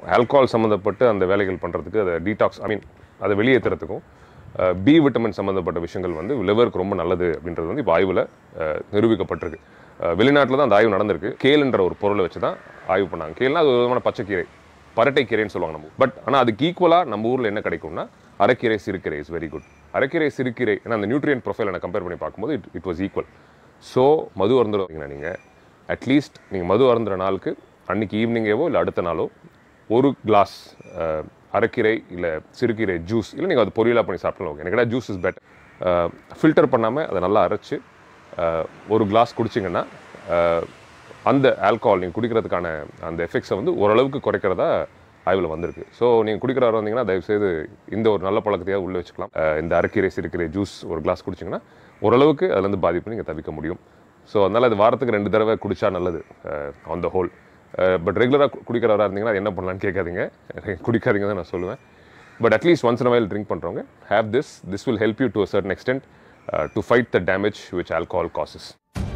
alcohol சம்மந்தப்பட்டு அந்த வேலைகள் பண்ணுறதுக்கு அதை டீடாக்ஸ் ஐ மீன் அதை வெளியேற்றுறதுக்கும் பி விட்டமின் சம்மந்தப்பட்ட விஷயங்கள் வந்து லிவருக்கு ரொம்ப நல்லது அப்படின்றது வந்து இப்போ ஆய்வில் நிரூபிக்கப்பட்டிருக்கு வெளிநாட்டில் தான் அந்த ஆய்வு நடந்திருக்கு கேல்ன்ற ஒரு பொருளை வச்சு தான் ஆய்வு பண்ணாங்க கேல்னா அது ஒரு விதமான பச்சைக்கீரை பரட்டைக்கீரைன்னு சொல்லுவாங்க நம்ம பட் ஆனால் அதுக்கு ஈக்குவலாக நம்ம ஊரில் என்ன கிடைக்கும்னா அரைக்கீரை சிறுக்கீரை இஸ் வெரி குட் அரைக்கீரை சிறுக்கீரை ஏன்னா அந்த நியூட்ரியன் ப்ரொஃபைல் நான் கம்பேர் பண்ணி பார்க்கும்போது it it was equal so மது அருந்துறீங்கன்னா நீங்கள் அட்லீஸ்ட் நீங்கள் மது அருந்துற நாளுக்கு அன்னைக்கு ஈவினிங்கேவோ இல்லை அடுத்த நாளோ ஒரு கிளாஸ் அரைக்கீரை இல்லை சிறுகீரை ஜூஸ் இல்லை நீங்கள் அது பொரியலாக பண்ணி சாப்பிடலாம் ஓகே எனக்கு ஜூஸ் இஸ் பெட்டர் ஃபில்டர் பண்ணாமல் அதை நல்லா அரைச்சு அஹ், ஒரு கிளாஸ் குடிச்சிங்கன்னா அஹ், அந்த ஆல்கஹால் நீங்கள் குடிக்கிறதுக்கான அந்த எஃபெக்ட்ஸை வந்து ஓரளவுக்கு குறைக்கிறதா ஆய்வில் வந்திருக்கு ஸோ நீங்கள் குடிக்கிறவர வந்தீங்கன்னா தயவுசெய்து இந்த ஒரு நல்ல பழக்கத்தையாக உள்ளே வச்சுக்கலாம் அஹ், இந்த அரைக்கீரை சிறுக்கீரை ஜூஸ் ஒரு கிளாஸ் குடிச்சிங்கன்னா ஓரளவுக்கு அதுலேருந்து பாதிப்பு நீங்கள் தவிர்க்க முடியும் ஸோ அதனால் அது வாரத்துக்கு ரெண்டு தடவை குடிச்சா நல்லது ஆன் த ஹோல் பட் ரெகுலராக குடிக்கிறவராக இருந்தீங்கன்னா அது என்ன பண்ணலான்னு கேட்காதீங்க குடிக்காதீங்க தான் நான் சொல்லுவேன் but at least once in while drink பண்ணுறவங்க have this this will help you to a certain extent to fight the damage which alcohol causes